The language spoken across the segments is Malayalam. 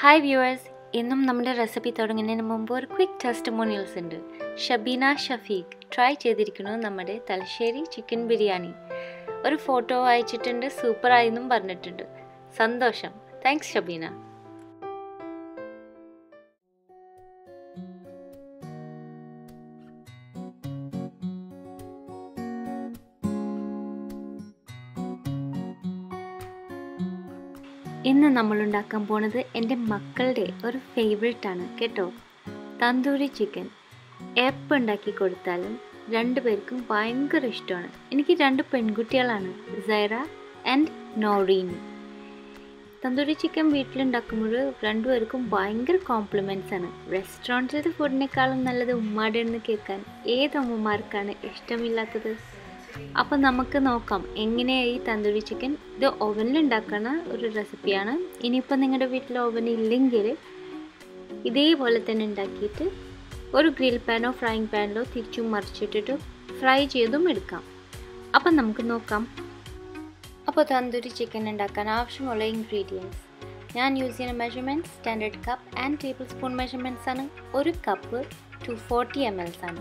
ഹായ് വ്യൂവേഴ്സ് ഇന്നും നമ്മുടെ റെസിപ്പി തുടങ്ങുന്നതിന് മുമ്പ് ഒരു ക്വിക്ക് ടെസ്റ്റിമോണിയൽസ് ഉണ്ട് ഷബീന ഷഫീഖ് ട്രൈ ചെയ്തിരിക്കുന്നു നമ്മുടെ തലശ്ശേരി ചിക്കൻ ബിരിയാണി ഒരു ഫോട്ടോ അയച്ചിട്ടുണ്ട് സൂപ്പറായി എന്നും പറഞ്ഞിട്ടുണ്ട് സന്തോഷം താങ്ക്സ് ഷബീന ഇന്ന് നമ്മൾ ഉണ്ടാക്കാൻ പോണത് എൻ്റെ മക്കളുടെ ഒരു ഫേവറേറ്റ് ആണ് കേട്ടോ തന്തൂരി ചിക്കൻ എപ്പോൾ ഉണ്ടാക്കി കൊടുത്താലും രണ്ടുപേർക്കും ഭയങ്കര ഇഷ്ടമാണ് എനിക്ക് രണ്ട് പെൺകുട്ടികളാണ് സൈറ ആൻഡ് നോറീൻ തന്തൂരി ചിക്കൻ വീട്ടിലുണ്ടാക്കുമ്പോൾ രണ്ടുപേർക്കും ഭയങ്കര കോംപ്ലിമെൻറ്റ്സ് ആണ് റെസ്റ്റോറൻറ്റിലത്തെ ഫുഡിനേക്കാളും നല്ലത് ഉമ്മാടെ എന്ന് കേൾക്കാൻ ഏത് അമ്മമാർക്കാണ് ഇഷ്ടമില്ലാത്തത് അപ്പോൾ നമുക്ക് നോക്കാം എങ്ങനെയാണ് ഈ തന്തൂരി ചിക്കൻ ഇത് ഓവനിൽ ഉണ്ടാക്കുന്ന ഒരു റെസിപ്പിയാണ് ഇനിയിപ്പോൾ നിങ്ങളുടെ വീട്ടിൽ ഓവൻ ഇല്ലെങ്കിൽ ഇതേപോലെ തന്നെ ഉണ്ടാക്കിയിട്ട് ഒരു ഗ്രിൽ പാനോ ഫ്രൈങ് പാനിലോ തിരിച്ചും മറിച്ചിട്ടിട്ട് ഫ്രൈ ചെയ്തും എടുക്കാം അപ്പം നമുക്ക് നോക്കാം അപ്പോൾ തന്തൂരി ചിക്കൻ ഉണ്ടാക്കാൻ ആവശ്യമുള്ള ഇൻഗ്രീഡിയൻസ് ഞാൻ യൂസ് ചെയ്യുന്ന measurements standard cup and tablespoon measurements ആണ് ഒരു cup two forty M Ls ആണ്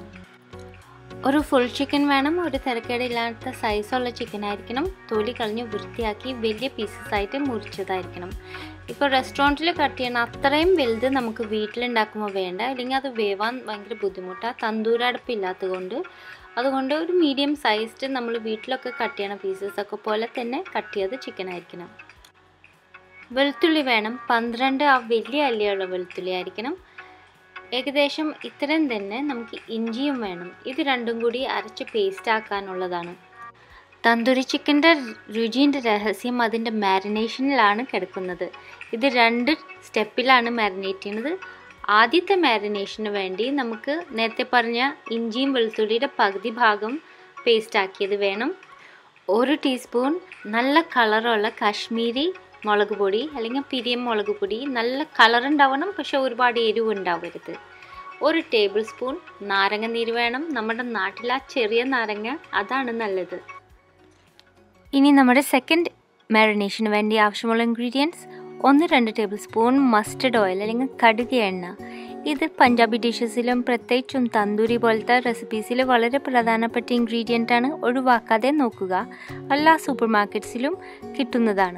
ഒരു ഫുൾ ചിക്കൻ വേണം ഒരു തിരക്കേടില്ലാത്ത സൈസുള്ള ചിക്കൻ ആയിരിക്കണം തൊലി കളഞ്ഞ് വൃത്തിയാക്കി വലിയ പീസസ് ആയിട്ട് മുറിച്ചതായിരിക്കണം ഇപ്പോൾ റെസ്റ്റോറൻറ്റിൽ കട്ട് ചെയ്യണ അത്രയും വലുത് നമുക്ക് വീട്ടിലുണ്ടാക്കുമ്പോൾ വേണ്ട അല്ലെങ്കിൽ അത് വേവാൻ ഭയങ്കര ബുദ്ധിമുട്ടാണ് തന്തൂരടുപ്പില്ലാത്തത് കൊണ്ട് അതുകൊണ്ട് ഒരു മീഡിയം സൈസ്ഡ് നമ്മൾ വീട്ടിലൊക്കെ കട്ട് ചെയ്യണ പീസസ് ഒക്കെ പോലെ തന്നെ കട്ട് ചെയ്ത് ചിക്കൻ ആയിരിക്കണം വെളുത്തുള്ളി വേണം പന്ത്രണ്ട് ആ വലിയ അല്ലിയുള്ള വെളുത്തുള്ളി ആയിരിക്കണം ഏകദേശം ഇത്രയും തന്നെ നമുക്ക് ഇഞ്ചിയും വേണം ഇത് രണ്ടും കൂടി അരച്ച് പേസ്റ്റ് ആക്കാനുള്ളതാണ് തന്തൂരി ചിക്കൻ്റെ രുചിൻ്റെ രഹസ്യം അതിൻ്റെ മാരിനേഷനിലാണ് കിടക്കുന്നത് ഇത് രണ്ട് സ്റ്റെപ്പിലാണ് മാരിനേറ്റ് ചെയ്യുന്നത് ആദ്യത്തെ മാരിനേഷന് വേണ്ടി നമുക്ക് നേരത്തെ പറഞ്ഞ ഇഞ്ചിയും വെളുത്തുള്ളിയുടെ പകുതി ഭാഗം പേസ്റ്റ് ആക്കിയത് വേണം ഒരു ടീസ്പൂൺ നല്ല കളറുള്ള കാശ്മീരി മുളക് പൊടി അല്ലെങ്കിൽ പിരിയം മുളക് പൊടി നല്ല കളർ ഉണ്ടാവണം പക്ഷെ ഒരുപാട് എരിവ് ഉണ്ടാവരുത് ഒരു ടേബിൾ സ്പൂൺ നാരങ്ങ നീര് വേണം നമ്മുടെ നാട്ടിൽ ആ ചെറിയ നാരങ്ങ അതാണ് നല്ലത് ഇനി നമ്മുടെ സെക്കൻഡ് മാരിനേഷന് വേണ്ടി ആവശ്യമുള്ള ഇൻഗ്രീഡിയൻസ് ഒന്ന് രണ്ട് ടേബിൾ സ്പൂൺ മസ്റ്റർഡ് ഓയിൽ അല്ലെങ്കിൽ കടുക് എണ്ണ ഇത് പഞ്ചാബി ഡിഷസിലും പ്രത്യേകിച്ചും തന്തൂരി പോലത്തെ റെസിപ്പീസിൽ വളരെ പ്രധാനപ്പെട്ട ഇൻഗ്രീഡിയൻ്റ് ആണ് ഒഴിവാക്കാതെ നോക്കുക എല്ലാ സൂപ്പർ മാർക്കറ്റ്സിലും കിട്ടുന്നതാണ്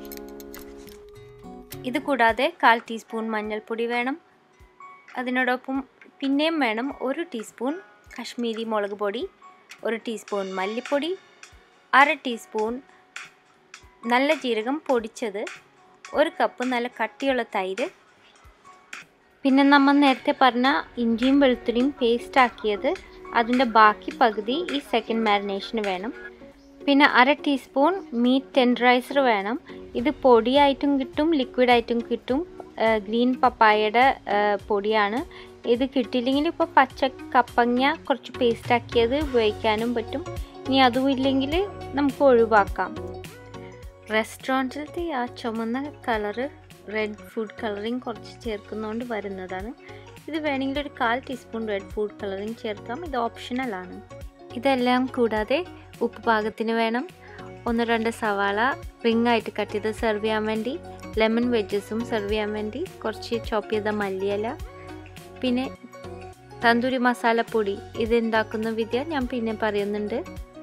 ഇത് കൂടാതെ കാൽ ടീസ്പൂൺ മഞ്ഞൾപ്പൊടി വേണം അതിനോടൊപ്പം പിന്നെയും വേണം ഒരു ടീസ്പൂൺ കശ്മീരി മുളക് പൊടി ഒരു ടീസ്പൂൺ മല്ലിപ്പൊടി അര ടീസ്പൂൺ നല്ല ജീരകം പൊടിച്ചത് ഒരു കപ്പ് നല്ല കട്ടിയുള്ള തൈര് പിന്നെ നമ്മൾ നേരത്തെ പറഞ്ഞ ഇഞ്ചിയും വെളുത്തുള്ളിയും പേസ്റ്റ് ആക്കിയത് അതിൻ്റെ ബാക്കി പകുതി ഈ സെക്കൻഡ് മാരിനേഷന് വേണം പിന്നെ അര ടീസ്പൂൺ മീറ്റ് ടെൻഡറൈസർ വേണം ഇത് പൊടിയായിട്ടും കിട്ടും ലിക്വിഡായിട്ടും കിട്ടും ഗ്രീൻ പപ്പായയുടെ പൊടിയാണ് ഇത് കിട്ടിയില്ലെങ്കിൽ ഇപ്പോൾ പച്ച കപ്പങ്ങ കുറച്ച് പേസ്റ്റ് ആക്കിയത് ഉപയോഗിക്കാനും പറ്റും ഇനി അതും ഇല്ലെങ്കിൽ നമുക്ക് ഒഴിവാക്കാം റെസ്റ്റോറൻറ്റിലത്തെ ആ ചുമന്ന കളറ് റെഡ് ഫുഡ് കളറിങ് കുറച്ച് ചേർക്കുന്നതുകൊണ്ട് വരുന്നതാണ് ഇത് വേണമെങ്കിൽ ഒരു കാൽ ടീസ്പൂൺ റെഡ് ഫുഡ് കളറിങ് ചേർക്കാം ഇത് ഓപ്ഷണലാണ് ഇതെല്ലാം കൂടാതെ ഉപ്പ് പാകത്തിന് വേണം ഒന്ന് രണ്ട് സവാള റിങ് ആയിട്ട് കട്ട് ചെയ്ത് സെർവ് ചെയ്യാൻ വേണ്ടി ലെമൺ വെജസും സെർവ് ചെയ്യാൻ വേണ്ടി കുറച്ച് ചോപ്പ് ചെയ്ത മല്ലിയില പിന്നെ തന്തൂരി മസാലപ്പൊടി ഇത് ഉണ്ടാക്കുന്ന വിദ്യ ഞാൻ പിന്നെ പറയുന്നുണ്ട്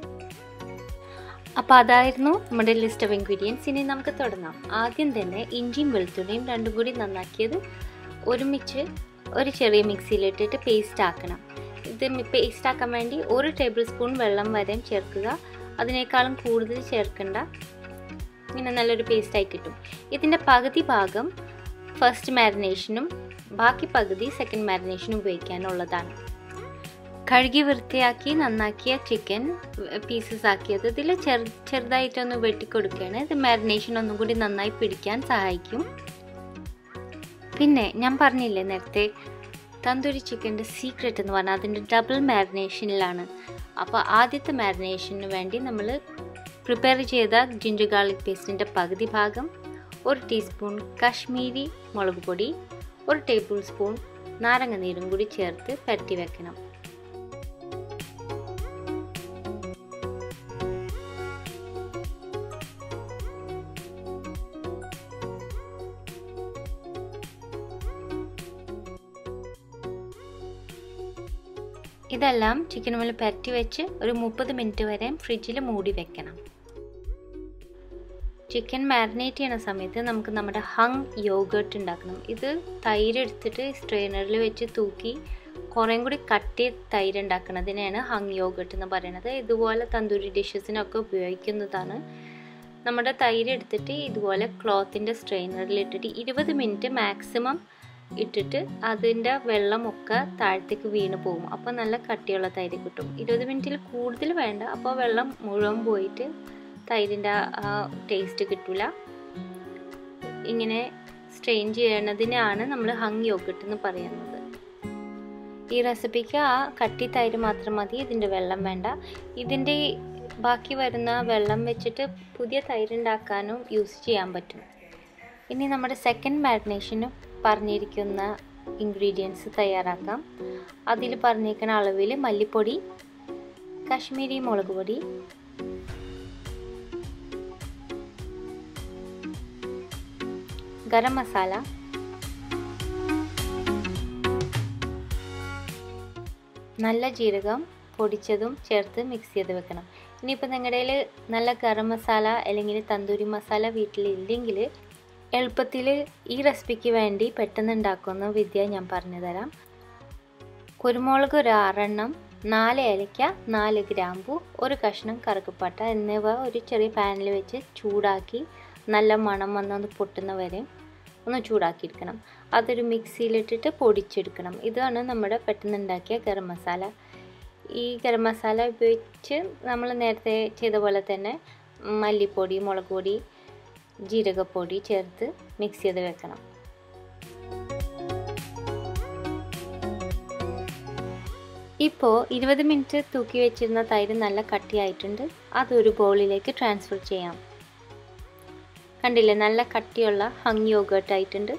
അപ്പോൾ അതായിരുന്നു നമ്മുടെ ലിസ്റ്റ് ഓഫ് ഇൻഗ്രീഡിയൻസ് ഇനി നമുക്ക് തുടങ്ങാം ആദ്യം തന്നെ ഇഞ്ചിയും വെളുത്തുള്ളിയും രണ്ടും കൂടി നന്നാക്കിയത് ഒരുമിച്ച് ഒരു ചെറിയ മിക്സിയിലിട്ടിട്ട് പേസ്റ്റ് ആക്കണം ഇത് പേസ്റ്റ് ആക്കാൻ വേണ്ടി ഒരു ടേബിൾ സ്പൂൺ വെള്ളം വരെ ചേർക്കുക അതിനേക്കാളും കൂടുതൽ ചേർക്കണ്ട ഇങ്ങനെ നല്ലൊരു പേസ്റ്റായി കിട്ടും ഇതിൻ്റെ പകുതി ഭാഗം ഫസ്റ്റ് മാരിനേഷനും ബാക്കി പകുതി സെക്കൻഡ് മാരിനേഷനും ഉപയോഗിക്കാനുള്ളതാണ് കഴുകി വൃത്തിയാക്കി നന്നാക്കിയ ചിക്കൻ പീസസ് ആക്കിയത് ഇതിൽ ചെറു ചെറുതായിട്ടൊന്ന് വെട്ടിക്കൊടുക്കുകയാണ് ഇത് മാരിനേഷൻ ഒന്നും കൂടി നന്നായി പിടിക്കാൻ സഹായിക്കും പിന്നെ ഞാൻ പറഞ്ഞില്ലേ നേരത്തെ തന്തൂരി ചിക്കൻ്റെ സീക്രട്ട് എന്ന് പറഞ്ഞാൽ അതിൻ്റെ ഡബിൾ മാരിനേഷനിലാണ് അപ്പോൾ ആദ്യത്തെ മാരിനേഷന് വേണ്ടി നമ്മൾ പ്രിപ്പയർ ചെയ്ത ജിഞ്ചർ ഗാർലിക് പേസ്റ്റിൻ്റെ പകുതി ഭാഗം ഒരു ടീസ്പൂൺ കാശ്മീരി മുളക് പൊടി ഒരു ടേബിൾ സ്പൂൺ നാരങ്ങ നീരും കൂടി ചേർത്ത് പരട്ടി വെക്കണം ഇതെല്ലാം ചിക്കൻ മുകളിൽ പരട്ടി വെച്ച് ഒരു മുപ്പത് മിനിറ്റ് വരെ ഫ്രിഡ്ജിൽ മൂടി വെക്കണം ചിക്കൻ മാരിനേറ്റ് ചെയ്യുന്ന സമയത്ത് നമുക്ക് നമ്മുടെ ഹങ് യോഗേർട്ട് ഉണ്ടാക്കണം ഇത് തൈര് എടുത്തിട്ട് സ്ട്രെയിനറിൽ വെച്ച് തൂക്കി കുറേം കൂടി കട്ടി തൈര് ഉണ്ടാക്കുന്നതിനെയാണ് ഹങ് യോഗേർട്ട് എന്ന് പറയുന്നത് ഇതുപോലെ തന്തൂരി ഡിഷസിനൊക്കെ ഉപയോഗിക്കുന്നതാണ് നമ്മുടെ തൈര് എടുത്തിട്ട് ഇതുപോലെ ക്ലോത്തിൻ്റെ സ്ട്രെയിനറിൽ ഇട്ടിട്ട് ഇരുപത് മിനിറ്റ് മാക്സിമം ഇട്ടിട്ട് അതിൻ്റെ വെള്ളമൊക്കെ താഴത്തേക്ക് വീണ് പോകും അപ്പോൾ നല്ല കട്ടിയുള്ള തൈര് കിട്ടും ഇരുപത് മിനിറ്റിൽ കൂടുതൽ വേണ്ട അപ്പോൾ വെള്ളം മുഴുവൻ പോയിട്ട് തൈരിൻ്റെ ആ ടേസ്റ്റ് കിട്ടില്ല ഇങ്ങനെ സ്ട്രെയിൻ ചെയ്യണതിനാണ് നമ്മൾ ഹങ് യോഗട്ട് എന്ന് പറയുന്നത് ഈ റെസിപ്പിക്ക് ആ കട്ടി തൈര് മാത്രം മതി ഇതിൻ്റെ വെള്ളം വേണ്ട ഇതിൻ്റെ ബാക്കി വരുന്ന വെള്ളം വെച്ചിട്ട് പുതിയ തൈര് ഉണ്ടാക്കാനും യൂസ് ചെയ്യാൻ പറ്റും ഇനി നമ്മുടെ സെക്കൻഡ് മാരിനേഷന് പറഞ്ഞിരിക്കുന്ന ഇൻഗ്രീഡിയൻസ് തയ്യാറാക്കാം അതിൽ പറഞ്ഞിരിക്കുന്ന അളവിൽ മല്ലിപ്പൊടി കാശ്മീരി മുളക് പൊടി ഗരം മസാല നല്ല ജീരകം പൊടിച്ചതും ചേർത്ത് മിക്സ് ചെയ്ത് വെക്കണം ഇനിയിപ്പോൾ നിങ്ങളുടെ കയ്യിൽ നല്ല ഗരം മസാല അല്ലെങ്കിൽ തന്തൂരി മസാല വീട്ടിലില്ലെങ്കിൽ എളുപ്പത്തിൽ ഈ റെസിപ്പിക്ക് വേണ്ടി പെട്ടെന്ന് ഉണ്ടാക്കുന്ന വിദ്യ ഞാൻ പറഞ്ഞു തരാം കുരുമുളക് ഒരു ആറെണ്ണം നാല് ഏലക്ക നാല് ഗ്രാമ്പു ഒരു കഷ്ണം കറുക്കപ്പട്ട എന്നിവ ഒരു ചെറിയ പാനിൽ വെച്ച് ചൂടാക്കി നല്ല മണം വന്നൊന്ന് പൊട്ടുന്ന വരെ ഒന്ന് ചൂടാക്കിയെടുക്കണം അതൊരു മിക്സിയിലിട്ടിട്ട് പൊടിച്ചെടുക്കണം ഇതാണ് നമ്മുടെ പെട്ടെന്ന് ഉണ്ടാക്കിയ ഗരം മസാല ഈ ഗരം മസാല ഉപയോഗിച്ച് നമ്മൾ നേരത്തെ ചെയ്ത പോലെ തന്നെ മല്ലിപ്പൊടി മുളക് പൊടി ജീരകപ്പൊടി ചേർത്ത് മിക്സ് ചെയ്ത് വെക്കണം ഇപ്പോൾ ഇരുപത് മിനിറ്റ് തൂക്കി വെച്ചിരുന്ന തൈര് നല്ല കട്ടിയായിട്ടുണ്ട് അതൊരു ബൗളിലേക്ക് ട്രാൻസ്ഫർ ചെയ്യാം കണ്ടില്ലേ നല്ല കട്ടിയുള്ള ഹങ് യോഗേർട്ട് ആയിട്ടുണ്ട്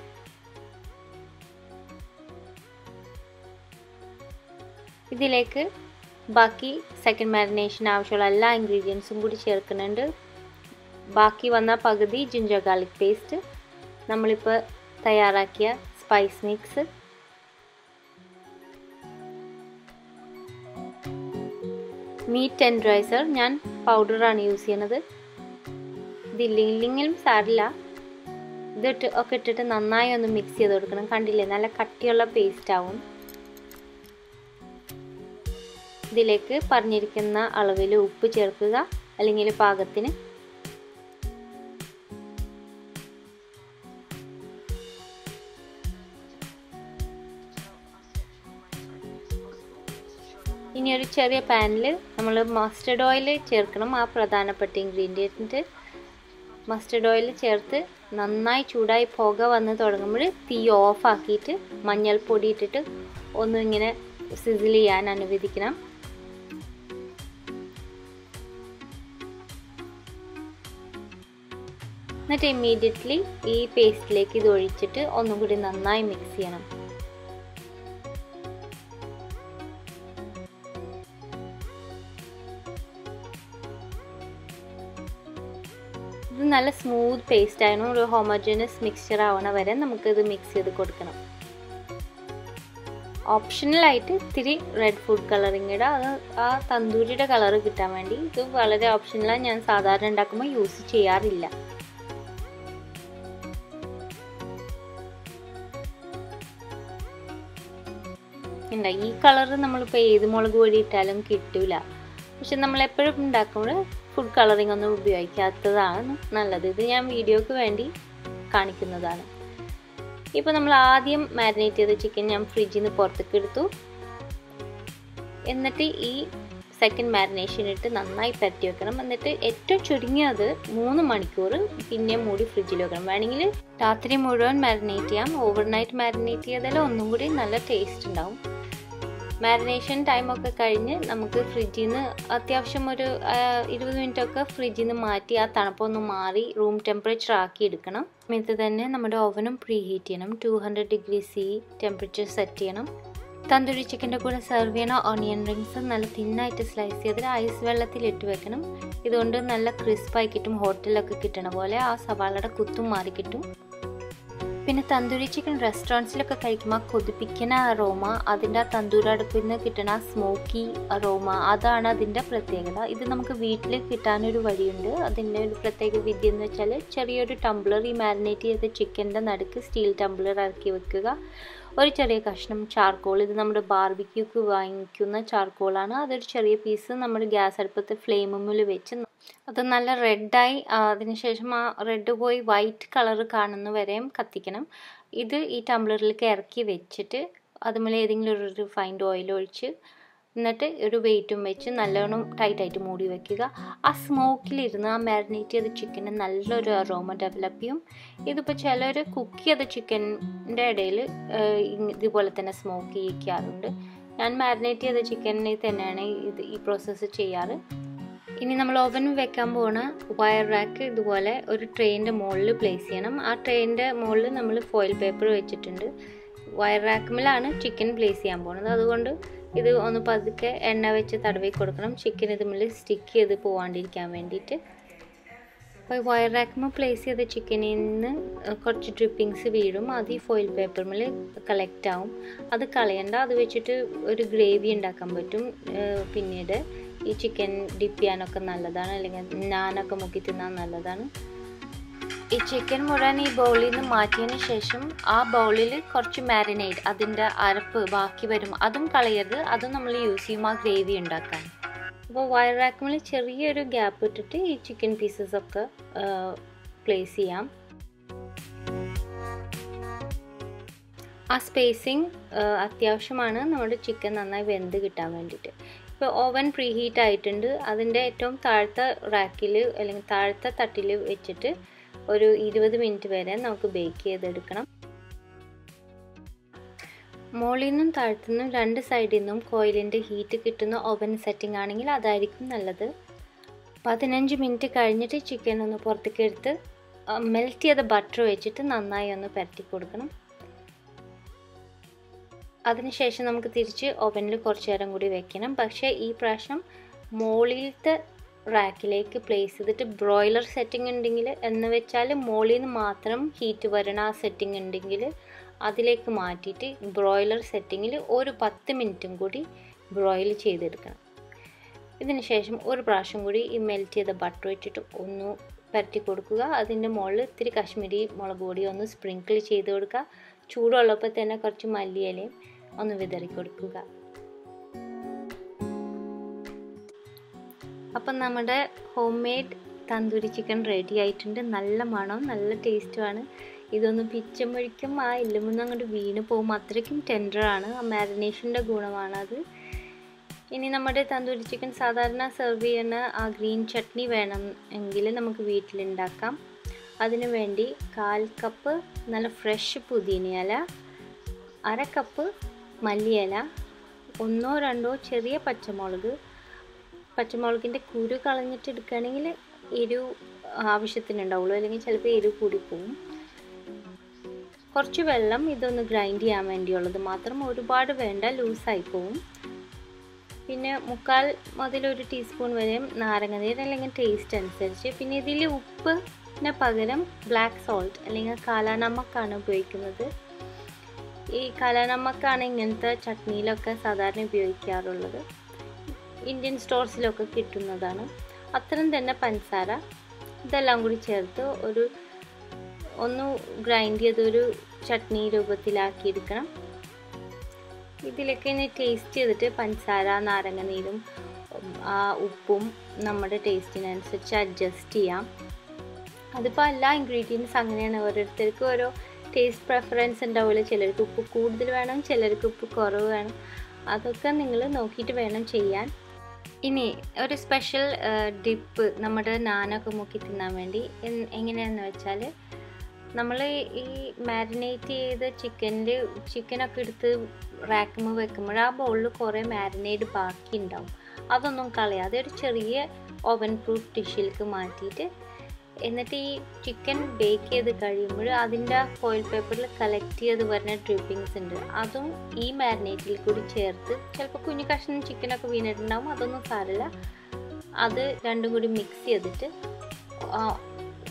ഇതിലേക്ക് ബാക്കി സെക്കൻഡ് മാരിനേഷൻ ആവശ്യമുള്ള എല്ലാ ഇൻഗ്രീഡിയൻസും കൂടി ചേർക്കുന്നുണ്ട് ബാക്കി വന്ന പകുതി ജിഞ്ചർ ഗാർലിക് പേസ്റ്റ് നമ്മളിപ്പോൾ തയ്യാറാക്കിയ സ്പൈസ് മിക്സ് മീറ്റ് ടെൻഡറൈസർ ഞാൻ പൗഡറാണ് യൂസ് ചെയ്യുന്നത് ഇതില്ലെങ്കിലും സാരില്ല ഇതിട്ട് ഒക്കെ ഇട്ടിട്ട് നന്നായി ഒന്ന് മിക്സ് ചെയ്ത് കൊടുക്കണം കണ്ടില്ലേ നല്ല കട്ടിയുള്ള പേസ്റ്റ് ആവും ഇതിലേക്ക് പറഞ്ഞിരിക്കുന്ന അളവിൽ ഉപ്പ് ചേർക്കുക അല്ലെങ്കിൽ പാകത്തിന് ഇനി ഒരു ചെറിയ പാനിൽ നമ്മൾ മസ്റ്റർഡ് ഓയിൽ ചേർക്കണം ആ പ്രധാനപ്പെട്ട ഇൻഗ്രീഡിയൻറ്റ് മസ്റ്റർഡ് ഓയിൽ ചേർത്ത് നന്നായി ചൂടായി പുക വന്ന് തുടങ്ങുമ്പോൾ തീ ഓഫ് ആക്കിയിട്ട് മഞ്ഞൾപ്പൊടി ഇട്ടിട്ട് ഒന്ന് ഇങ്ങനെ സിസിൽ ചെയ്യാൻ അനുവദിക്കണം എന്നിട്ട് ഇമ്മീഡിയറ്റ്ലി ഈ പേസ്റ്റിലേക്ക് ഇത് ഒഴിച്ചിട്ട് ഒന്നും കൂടി നന്നായി മിക്സ് ചെയ്യണം ഇത് നല്ല സ്മൂത്ത് പേസ്റ്റ് ആയിരുന്നു ഒരു ഹോമോജനസ് മിക്സ്ചർ ആവണ വരെ നമുക്ക് ഇത് മിക്സ് ചെയ്ത് കൊടുക്കണം ഓപ്ഷണലായിട്ട് ഇത്തിരി റെഡ് ഫുഡ് കളറിങ് ഇടുക അത് ആ തന്തൂരിയുടെ കളർ കിട്ടാൻ വേണ്ടി ഇത് വളരെ ഓപ്ഷണലാണ് ഞാൻ സാധാരണ ഉണ്ടാക്കുമ്പോൾ യൂസ് ചെയ്യാറില്ല ഉണ്ട് ഈ കളർ നമ്മളിപ്പോൾ ഏത് മുളക് പൊടി ഇട്ടാലും കിട്ടില്ല പക്ഷെ നമ്മൾ എപ്പോഴും ഉണ്ടാക്കുമ്പോൾ ഫുഡ് കളറിംഗ് ഒന്നും ഉപയോഗിക്കാത്തതാണ് നല്ലത് ഇത് ഞാൻ വീഡിയോക്ക് വേണ്ടി കാണിക്കുന്നതാണ് ഇപ്പോൾ നമ്മൾ ആദ്യം മാരിനേറ്റ് ചെയ്ത ചിക്കൻ ഞാൻ ഫ്രിഡ്ജിൽ നിന്ന് പുറത്തേക്ക് എടുത്തു എന്നിട്ട് ഈ സെക്കൻഡ് മാരിനേഷൻ ഇട്ട് നന്നായി പരത്തി വെക്കണം എന്നിട്ട് ഏറ്റവും ചുരുങ്ങിയത് മൂന്ന് മണിക്കൂർ പിന്നെ മൂടി ഫ്രിഡ്ജിൽ വെക്കണം വേണമെങ്കിൽ രാത്രി മുഴുവൻ മാരിനേറ്റ് ചെയ്യാം ഓവർനൈറ്റ് മാരിനേറ്റ് ചെയ്താൽ ഒന്നും കൂടി നല്ല ടേസ്റ്റ് ഉണ്ടാവും മാരിനേഷൻ ടൈമൊക്കെ കഴിഞ്ഞ് നമുക്ക് ഫ്രിഡ്ജിൽ നിന്ന് അത്യാവശ്യം ഒരു ഇരുപത് മിനിറ്റ് ഒക്കെ ഫ്രിഡ്ജിൽ നിന്ന് മാറ്റി ആ തണുപ്പൊന്ന് മാറി റൂം ടെമ്പറേച്ചർ ആക്കി എടുക്കണം സമയത്ത് തന്നെ നമ്മുടെ ഓവനും പ്രീ ഹീറ്റ് ചെയ്യണം two hundred degree C temperature set ചെയ്യണം തന്തൂരി ചിക്കൻ്റെ കൂടെ സെർവ് ചെയ്യണ ഓണിയൻ റിങ്സ് നല്ല തിന്നായിട്ട് സ്ലൈസ് ചെയ്തിട്ട് ഐസ് വെള്ളത്തിൽ ഇട്ട് വെക്കണം ഇതുകൊണ്ട് നല്ല ക്രിസ്പായി കിട്ടും ഹോട്ടലിലൊക്കെ കിട്ടണ പോലെ ആ സവാളയുടെ കുത്തും മാറി കിട്ടും പിന്നെ തന്തൂരി ചിക്കൻ റെസ്റ്റോറൻറ്റ്സിലൊക്കെ കഴിക്കുമ്പോൾ കൊതിപ്പിക്കുന്ന അറോമ അതിൻ്റെ ആ തന്തൂരി അടുപ്പിൽ നിന്ന് കിട്ടുന്ന ആ സ്മോക്കി അറോമ അതാണ് അതിൻ്റെ പ്രത്യേകത ഇത് നമുക്ക് വീട്ടിൽ കിട്ടാനൊരു വഴിയുണ്ട് അതിൻ്റെ ഒരു പ്രത്യേക വിദ്യ എന്ന് വെച്ചാൽ ചെറിയൊരു ടംബ്ലർ ഈ മാരിനേറ്റ് ചെയ്ത ചിക്കൻ്റെ നടുക്ക് സ്റ്റീൽ ടംബ്ലർ ഇറക്കി വെക്കുക ഒരു ചെറിയ കഷ്ണം ചാർക്കോൾ ഇത് നമ്മുടെ ബാർബിക്യൂക്ക് വാങ്ങിക്കുന്ന ചാർക്കോളാണ് അതൊരു ചെറിയ പീസ് നമ്മൾ ഗ്യാസ് അടുപ്പത്ത് ഫ്ലെയിമിൽ വെച്ച് അത് നല്ല റെഡായി അതിനുശേഷം ആ റെഡ് പോയി വൈറ്റ് കളർ കാണുന്ന വരെയും കത്തിക്കണം ഇത് ഈ ടംബ്ലറിലേക്ക് ഇറക്കി വെച്ചിട്ട് അതുമേലെ ഏതെങ്കിലും ഒരു റിഫൈൻഡ് ഓയിൽ ഒഴിച്ച് എന്നിട്ട് ഒരു വെയിറ്റും വെച്ച് നല്ലോണം ടൈറ്റായിട്ട് മൂടി വെക്കുക ആ സ്മോക്കിലിരുന്ന് ആ മാരിനേറ്റ് ചെയ്ത ചിക്കന് നല്ലൊരു അറോമ ഡെവലപ്പ് ചെയ്യും ഇതിപ്പോൾ ചിലർ കുക്ക് ചെയ്ത ചിക്കൻ്റെ ഇടയിൽ ഇതുപോലെ തന്നെ സ്മോക്ക് ചെയ്യിക്കാറുണ്ട് ഞാൻ മാരിനേറ്റ് ചെയ്ത ചിക്കനിൽ തന്നെയാണ് ഇത് ഈ പ്രോസസ്സ് ചെയ്യാറ് ഇനി നമ്മൾ ഓവനിൽ വെക്കാൻ പോകുന്ന വയർ റാക്ക് ഇതുപോലെ ഒരു ട്രെയിൻ്റെ മുകളിൽ പ്ലേസ് ചെയ്യണം ആ ട്രെയിൻ്റെ മുകളിൽ നമ്മൾ ഫോയിൽ പേപ്പർ വെച്ചിട്ടുണ്ട് വയർ റാക്കുമിലാണ് ചിക്കൻ പ്ലേസ് ചെയ്യാൻ പോകുന്നത് അതുകൊണ്ട് ഇത് ഒന്ന് പതുക്കെ എണ്ണ വെച്ച് തടവി കൊടുക്കണം ചിക്കൻ ഇതുമിൽ സ്റ്റിക്ക് ചെയ്ത് പോവാണ്ടിരിക്കാൻ വേണ്ടിയിട്ട് അപ്പോൾ വയർ റാക്കുമ്പോൾ പ്ലേസ് ചെയ്ത ചിക്കനിൽ നിന്ന് കുറച്ച് ഡ്രിപ്പിങ്സ് വീഴും അത് ഈ ഫോയിൽ പേപ്പറിൽ കളക്റ്റ് ആവും അത് കളയണ്ട അത് വെച്ചിട്ട് ഒരു ഗ്രേവി ഉണ്ടാക്കാൻ പറ്റും പിന്നീട് ഈ ചിക്കൻ ഡിപ്പ് ചെയ്യാനൊക്കെ നല്ലതാണ് അല്ലെങ്കിൽ നാനൊക്കെ മുക്കി തിന്നാൻ നല്ലതാണ് ഈ ചിക്കൻ മുഴുവൻ ഈ ബൗളിൽ നിന്ന് മാറ്റിയതിന് ശേഷം ആ ബൗളിൽ കുറച്ച് മാരിനേറ്റ് അതിൻ്റെ അരപ്പ് ബാക്കി വരും അതും കളയരുത് അതും നമ്മൾ യൂസ് ചെയ്യും ആ ഗ്രേവി ഉണ്ടാക്കാൻ അപ്പോൾ വയർ റാക്കുമിൽ ചെറിയൊരു ഗ്യാപ്പ് ഇട്ടിട്ട് ഈ ചിക്കൻ പീസസ് ഒക്കെ പ്ലേസ് ചെയ്യാം ആ സ്പേസിങ് അത്യാവശ്യമാണ് നമ്മുടെ ചിക്കൻ നന്നായി വെന്ത് കിട്ടാൻ വേണ്ടിയിട്ട് ഇപ്പോൾ ഓവൻ പ്രീ ഹീറ്റ് ആയിട്ടുണ്ട് അതിൻ്റെ ഏറ്റവും താഴത്തെ റാക്കിൽ അല്ലെങ്കിൽ താഴത്തെ തട്ടിൽ വെച്ചിട്ട് ഒരു ഇരുപത് മിനിറ്റ് വരെ നമുക്ക് ബേക്ക് ചെയ്തെടുക്കണം മുകളിൽ നിന്നും താഴത്തു നിന്നും രണ്ട് സൈഡിൽ നിന്നും കോയിലിൻ്റെ ഹീറ്റ് കിട്ടുന്ന ഓവൻ സെറ്റിംഗ് ആണെങ്കിൽ അതായിരിക്കും നല്ലത് പതിനഞ്ച് മിനിറ്റ് കഴിഞ്ഞിട്ട് ചിക്കൻ ഒന്ന് പുറത്തേക്ക് എടുത്ത് മെൽറ്റ് ചെയ്ത ബട്ടർ വെച്ചിട്ട് നന്നായി ഒന്ന് പരട്ടി കൊടുക്കണം അതിനുശേഷം നമുക്ക് തിരിച്ച് ഓവനിൽ കുറച്ച് നേരം കൂടി വെക്കണം പക്ഷേ ഈ പ്രാവശ്യം മുകളിലത്തെ റാക്കിലേക്ക് പ്ലേസ് ചെയ്തിട്ട് ബ്രോയിലർ സെറ്റിംഗ് ഉണ്ടെങ്കിൽ എന്ന് വെച്ചാൽ മുകളിൽ നിന്ന് മാത്രം ഹീറ്റ് വരണ ആ സെറ്റിംഗ് ഉണ്ടെങ്കിൽ അതിലേക്ക് മാറ്റിയിട്ട് ബ്രോയിലർ സെറ്റിങ്ങിൽ ഒരു പത്ത് മിനിറ്റും കൂടി ബ്രോയിൽ ചെയ്തെടുക്കണം ഇതിന് ശേഷം ഒരു പ്രാവശ്യം കൂടി ഈ മെൽറ്റ് ചെയ്ത ബട്ടർ വെച്ചിട്ട് ഒന്ന് പരട്ടി കൊടുക്കുക അതിൻ്റെ മുകളിൽ ഇത്തിരി കശ്മീരി മുളക് പൊടി ഒന്ന് സ്പ്രിങ്കിൾ ചെയ്ത് കൊടുക്കുക ചൂടുള്ളപ്പോൾ തന്നെ കുറച്ച് മല്ലിയിലയും ഒന്ന് വിതറി കൊടുക്കുക അപ്പം നമ്മുടെ home made tandoori chicken ready ആയിട്ടുണ്ട് നല്ല മണം നല്ല ടേസ്റ്റുമാണ് ഇതൊന്ന് പിച്ചുമ്പോഴേക്കും ആ എല്ലുമെന്ന് അങ്ങോട്ട് വീണ് പോകും അത്രയ്ക്കും ടെൻഡറാണ് ആ മാരിനേഷൻ്റെ ഗുണമാണത് ഇനി നമ്മുടെ തന്തൂരി ചിക്കൻ സാധാരണ സെർവ് ചെയ്യുന്ന ആ ഗ്രീൻ ചട്നി വേണം എങ്കിൽ നമുക്ക് വീട്ടിലുണ്ടാക്കാം അതിനു വേണ്ടി കാൽ കപ്പ് നല്ല ഫ്രഷ് പുതിനയില അര കപ്പ് മല്ലിയില ഒന്നോ രണ്ടോ ചെറിയ പച്ചമുളക് പച്ചമുളകിൻ്റെ കുരു കളഞ്ഞിട്ട് എടുക്കുകയാണെങ്കിൽ എരിവ് ആവശ്യത്തിനുണ്ടാവുള്ളൂ അല്ലെങ്കിൽ ചിലപ്പോൾ എരിവ് കൂടി പോവും കുറച്ച് വെള്ളം ഇതൊന്ന് ഗ്രൈൻഡ് ചെയ്യാൻ വേണ്ടിയുള്ളത് മാത്രം ഒരുപാട് വേണ്ട ലൂസായി പോവും പിന്നെ മുക്കാൽ മുതൽ ഒരു ടീസ്പൂൺ വരെ നാരങ്ങനീര് അല്ലെങ്കിൽ ടേസ്റ്റ് അനുസരിച്ച് പിന്നെ ഇതിൽ ഉപ്പിന് പകരം ബ്ലാക്ക് സോൾട്ട് അല്ലെങ്കിൽ കാലാനമക്കാണ് ഉപയോഗിക്കുന്നത് ഈ കാലാനമക്കാണ് ഇങ്ങനത്തെ ചട്നിയിലൊക്കെ സാധാരണ ഉപയോഗിക്കാറുള്ളത് ഇന്ത്യൻ സ്റ്റോർസിലൊക്കെ കിട്ടുന്നതാണ് അത്രയും തന്നെ പഞ്ചസാര ഇതെല്ലാം കൂടി ചേർത്ത് ഒരു ഒന്ന് ഗ്രൈൻഡ് ചെയ്തൊരു ചട്നി രൂപത്തിലാക്കിയെടുക്കണം ഇതിലൊക്കെ ഇനി ടേസ്റ്റ് ചെയ്തിട്ട് പഞ്ചസാര നാരങ്ങ നീരും ആ ഉപ്പും നമ്മുടെ ടേസ്റ്റിനനുസരിച്ച് അഡ്ജസ്റ്റ് ചെയ്യാം അതിപ്പോൾ എല്ലാ ഇൻഗ്രീഡിയൻസ് അങ്ങനെയാണ് ഓരോരുത്തർക്ക് ഓരോ ടേസ്റ്റ് പ്രിഫറൻസ് ഉണ്ടാവില്ല ചിലർക്ക് ഉപ്പ് കൂടുതൽ വേണം ചിലർക്ക് ഉപ്പ് കുറവ് വേണം അതൊക്കെ നിങ്ങൾ നോക്കിയിട്ട് വേണം ചെയ്യാൻ ഇനി ഒരു സ്പെഷ്യൽ ഡിപ്പ് നമ്മുടെ നാനൊക്കെ മുക്കി തിന്നാൻ വേണ്ടി എങ്ങനെയാണെന്ന് വെച്ചാൽ നമ്മൾ ഈ മാരിനേറ്റ് ചെയ്ത ചിക്കനിൽ ചിക്കനൊക്കെ എടുത്ത് റാക്കുമ്പോൾ വെക്കുമ്പോൾ ആ ബൗളിൽ കുറേ മാരിനേറ്റ് ബാക്കി ഉണ്ടാവും അതൊന്നും കളയാതെ ഒരു ചെറിയ ഓവൻ പ്രൂഫ് ഡിഷിലേക്ക് മാറ്റിയിട്ട് എന്നിട്ട് ഈ ചിക്കൻ ബേക്ക് ചെയ്ത് കഴിയുമ്പോൾ അതിൻ്റെ ഫോയിൽ പേപ്പറിൽ കളക്ട് ചെയ്ത് വരുന്ന ഡ്രിപ്പിങ്സ് ഉണ്ട് അതും ഈ മാരിനേറ്റിൽ കൂടി ചേർത്ത് ചിലപ്പോൾ കുഞ്ഞു കഷ്ണം ചിക്കനൊക്കെ വീണിട്ടുണ്ടാവും അതൊന്നും സാരമില്ല അത് രണ്ടും കൂടി മിക്സ് ചെയ്തിട്ട്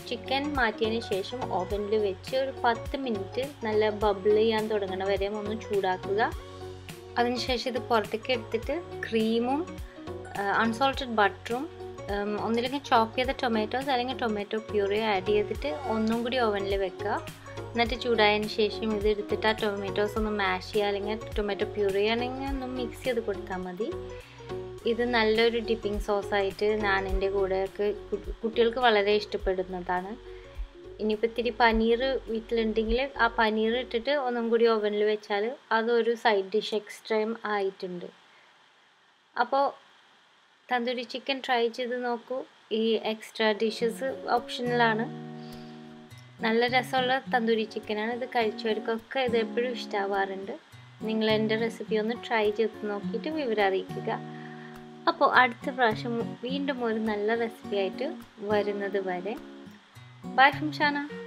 ചിക്കൻ മാറ്റിയതിന് ശേഷം ഓവനിൽ വെച്ച് ഒരു പത്ത് മിനിറ്റ് നല്ല ബബിൾ ചെയ്യാൻ തുടങ്ങണ വരെ ഒന്ന് ചൂടാക്കുക അതിനുശേഷം ഇത് പുറത്തേക്ക് എടുത്തിട്ട് ക്രീമും അൺസോൾട്ടഡ് ബട്ടറും ഒന്നില്ലെങ്കിൽ ചോപ്പ് ചെയ്ത ടൊമാറ്റോസ് അല്ലെങ്കിൽ ടൊമാറ്റോ പ്യൂറി ആഡ് ചെയ്തിട്ട് ഒന്നും കൂടി ഓവനിൽ വെക്കുക എന്നിട്ട് ചൂടായതിന് ശേഷം ഇത് എടുത്തിട്ട് ആ ടൊമാറ്റോസ് ഒന്ന് മാഷ് ചെയ്യുക അല്ലെങ്കിൽ ടൊമാറ്റോ പ്യൂറി ആണെങ്കിൽ ഒന്ന് മിക്സ് ചെയ്ത് കൊടുത്താൽ മതി ഇത് നല്ലൊരു ഡിപ്പിംഗ് സോസായിട്ട് നാനിൻ്റെ കൂടെയൊക്കെ കുട്ടികൾക്ക് വളരെ ഇഷ്ടപ്പെടുന്നതാണ് ഇനിയിപ്പോൾ ഇത്തിരി പനീർ വീട്ടിലുണ്ടെങ്കിൽ ആ പനീർ ഇട്ടിട്ട് ഒന്നും കൂടി ഓവനിൽ വെച്ചാൽ അതൊരു സൈഡ് ഡിഷ് എക്സ്ട്രയും ആയിട്ടുണ്ട് അപ്പോൾ തന്തൂരി ചിക്കൻ ട്രൈ ചെയ്ത് നോക്കൂ ഈ എക്സ്ട്രാ ഡിഷസ് ഓപ്ഷനിലാണ് നല്ല രസമുള്ള തന്തൂരി ചിക്കനാണ് ഇത് കഴിച്ചവർക്കൊക്കെ ഇത് എപ്പോഴും ഇഷ്ടമാവാറുണ്ട് നിങ്ങൾ എൻ്റെ റെസിപ്പി ഒന്ന് ട്രൈ ചെയ്ത് നോക്കിയിട്ട് വിവരം അറിയിക്കുക അപ്പോൾ അടുത്ത പ്രാവശ്യം വീണ്ടും ഒരു നല്ല റെസിപ്പി ആയിട്ട് വരുന്നത് വരെ ബൈ ഫ്രം ഷാന